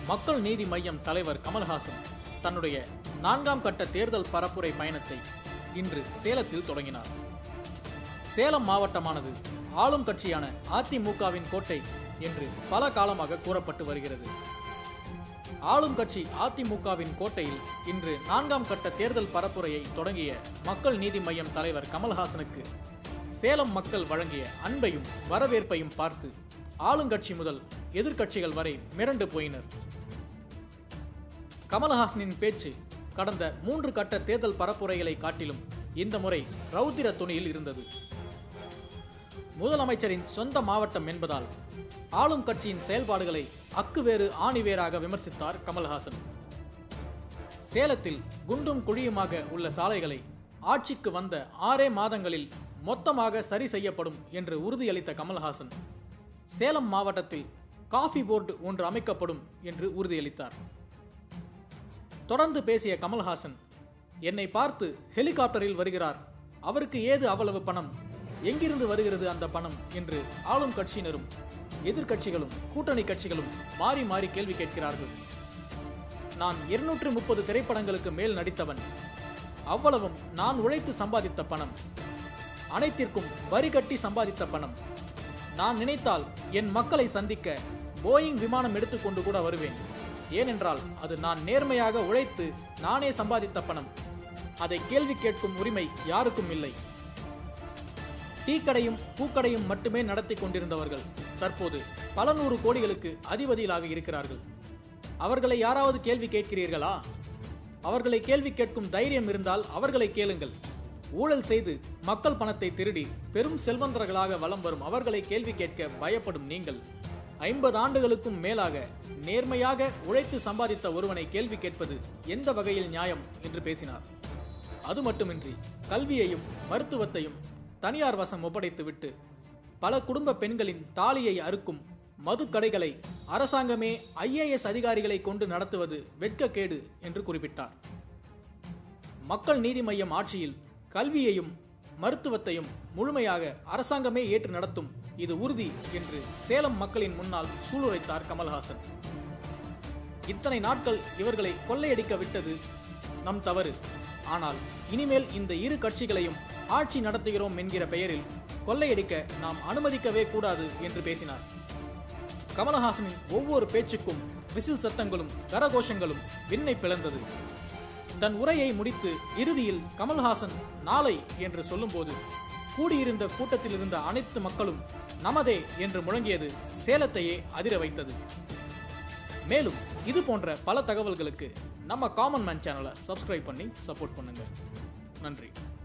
மக்கள் நீதி மய்யம் தலைவர் கமல்ஹாசன் தன்னுடைய நான்காம் கட்ட தேர்தல் பரப்புரை பயணத்தை இன்று சேலத்தில் தொடங்கினார் சேலம் மாவட்டமானது ஆளும் கட்சியான அதிமுகவின் கோட்டை என்று பல காலமாக கூறப்பட்டு வருகிறது ஆளும் கட்சி அதிமுகவின் கோட்டையில் இன்று நான்காம் கட்ட தேர்தல் பரப்புரையை தொடங்கிய மக்கள் நீதி மய்யம் தலைவர் கமல்ஹாசனுக்கு சேலம் மக்கள் வழங்கிய அன்பையும் வரவேற்பையும் பார்த்து ஆளுங்கட்சி முதல் எதிர்க்கட்சிகள் வரை மிரண்டு போயினர் கமல்ஹாசனின் பேச்சு கடந்த மூன்று கட்ட தேர்தல் பரப்புரைகளை காட்டிலும் இந்த முறை ரௌத்திர துணியில் இருந்தது முதலமைச்சரின் சொந்த மாவட்டம் என்பதால் ஆளும் கட்சியின் செயல்பாடுகளை அக்குவேறு ஆணிவேராக விமர்சித்தார் கமல்ஹாசன் சேலத்தில் குண்டும் குழியுமாக உள்ள சாலைகளை ஆட்சிக்கு வந்த ஆறே மாதங்களில் மொத்தமாக சரி செய்யப்படும் என்று உறுதியளித்த கமல்ஹாசன் சேலம் மாவட்டத்தில் காஃபி போர்டு ஒன்று அமைக்கப்படும் என்று உறுதியளித்தார் தொடர்ந்து பேசிய கமல்ஹாசன் என்னை பார்த்து ஹெலிகாப்டரில் வருகிறார் அவருக்கு ஏது அவ்வளவு பணம் எங்கிருந்து வருகிறது அந்த பணம் என்று ஆளும் கட்சியினரும் எதிர்க்கட்சிகளும் கூட்டணி கட்சிகளும் மாறி மாறி கேள்வி கேட்கிறார்கள் நான் இருநூற்று முப்பது திரைப்படங்களுக்கு மேல் நடித்தவன் அவ்வளவும் நான் உழைத்து சம்பாதித்த பணம் அனைத்திற்கும் வரி கட்டி சம்பாதித்த பணம் நான் நினைத்தால் என் மக்களை சந்திக்க போயிங் விமானம் எடுத்துக்கொண்டு கூட வருவேன் ஏனென்றால் அது நான் நேர்மையாக உழைத்து நானே சம்பாதித்த பணம் அதை கேள்வி கேட்கும் உரிமை யாருக்கும் இல்லை டீ கடையும் பூக்கடையும் மட்டுமே நடத்தி கொண்டிருந்தவர்கள் தற்போது பல நூறு கோடிகளுக்கு அதிபதிகளாக இருக்கிறார்கள் அவர்களை யாராவது கேள்வி கேட்கிறீர்களா அவர்களை கேள்வி கேட்கும் தைரியம் இருந்தால் அவர்களை கேளுங்கள் ஊழல் செய்து மக்கள் பணத்தை திருடி பெரும் செல்வந்தர்களாக வலம் வரும் அவர்களை கேள்வி கேட்க பயப்படும் நீங்கள் ஐம்பது ஆண்டுகளுக்கும் மேலாக நேர்மையாக உழைத்து சம்பாதித்த ஒருவனை கேள்வி கேட்பது எந்த வகையில் நியாயம் என்று பேசினார் அது மட்டுமின்றி கல்வியையும் மருத்துவத்தையும் தனியார் வசம் ஒப்படைத்துவிட்டு பல குடும்ப பெண்களின் தாலியை அறுக்கும் மது கடைகளை அரசாங்கமே ஐஏஎஸ் அதிகாரிகளை கொண்டு நடத்துவது வெட்கக்கேடு என்று குறிப்பிட்டார் மக்கள் நீதி மய்யம் ஆட்சியில் கல்வியையும் மருத்துவத்தையும் முழுமையாக அரசாங்கமே ஏற்று நடத்தும் இது உறுதி என்று சேலம் மக்களின் முன்னால் சூளுரைத்தார் கமல்ஹாசன் இத்தனை நாட்கள் இவர்களை கொள்ளையடிக்க விட்டது நம் தவறு ஆனால் இனிமேல் இந்த இரு கட்சிகளையும் ஆட்சி நடத்துகிறோம் என்கிற பெயரில் கொள்ளையடிக்க நாம் அனுமதிக்கவே கூடாது என்று பேசினார் கமலஹாசனின் ஒவ்வொரு பேச்சுக்கும் விசில் சத்தங்களும் கரகோஷங்களும் விண்ணை பிளந்தது தன் உரையை முடித்து இறுதியில் கமல்ஹாசன் நாளை என்று சொல்லும்போது கூடியிருந்த கூட்டத்தில் இருந்த அனைத்து மக்களும் நமதே என்று முழங்கியது சேலத்தையே அதிர வைத்தது மேலும் இது போன்ற பல தகவல்களுக்கு நம்ம காமன் மேன் சேனலை சப்ஸ்கிரைப் பண்ணி சப்போர்ட் பண்ணுங்க நன்றி